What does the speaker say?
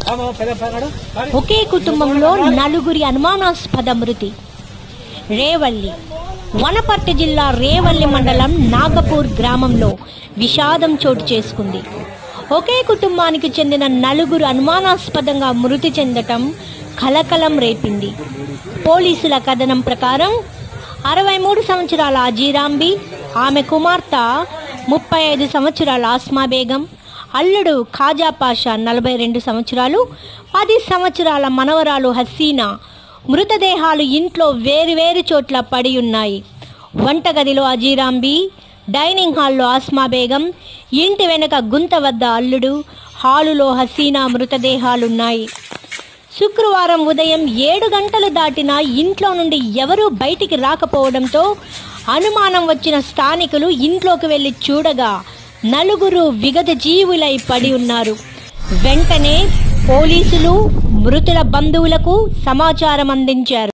ఒకే కుటుంబంలో నలుగురి అనుమానాస్పద మృతి రేవల్లి వనపర్తి జిల్లా రేవల్లి మండలం నాగపూర్ గ్రామంలో విషాదం చోటు చేసుకుంది ఒకే కుటుంబానికి చెందిన నలుగురు అనుమానాస్పదంగా మృతి చెందటం కలకలం రేపింది పోలీసుల కథనం ప్రకారం అరవై మూడు సంవత్సరాల అజీరాంబి ఆమె కుమార్తె ముప్పై ఐదు సంవత్సరాల ఆస్మా బేగం అల్లుడు ఖాజా పాషా నలభై రెండు సంవత్సరాలు పది సంవత్సరాల మనవరాలు హసీనా మృతదేహాలు ఇంట్లో వేరువేరు చోట్ల పడి ఉన్నాయి వంటగదిలో అజీరాంబి డైనింగ్ హాల్లో ఆస్మా బేగం ఇంటి వెనుక గుంత వద్ద అల్లుడు హాలులో హసీనా మృతదేహాలున్నాయి శుక్రవారం ఉదయం ఏడు గంటలు దాటినా ఇంట్లో నుండి ఎవరూ బయటికి రాకపోవడంతో అనుమానం వచ్చిన స్థానికులు ఇంట్లోకి వెళ్లి చూడగా నలుగురు విగత జీవులై పడి ఉన్నారు వెంటనే పోలీసులు మృతుల బంధువులకు సమాచారం అందించారు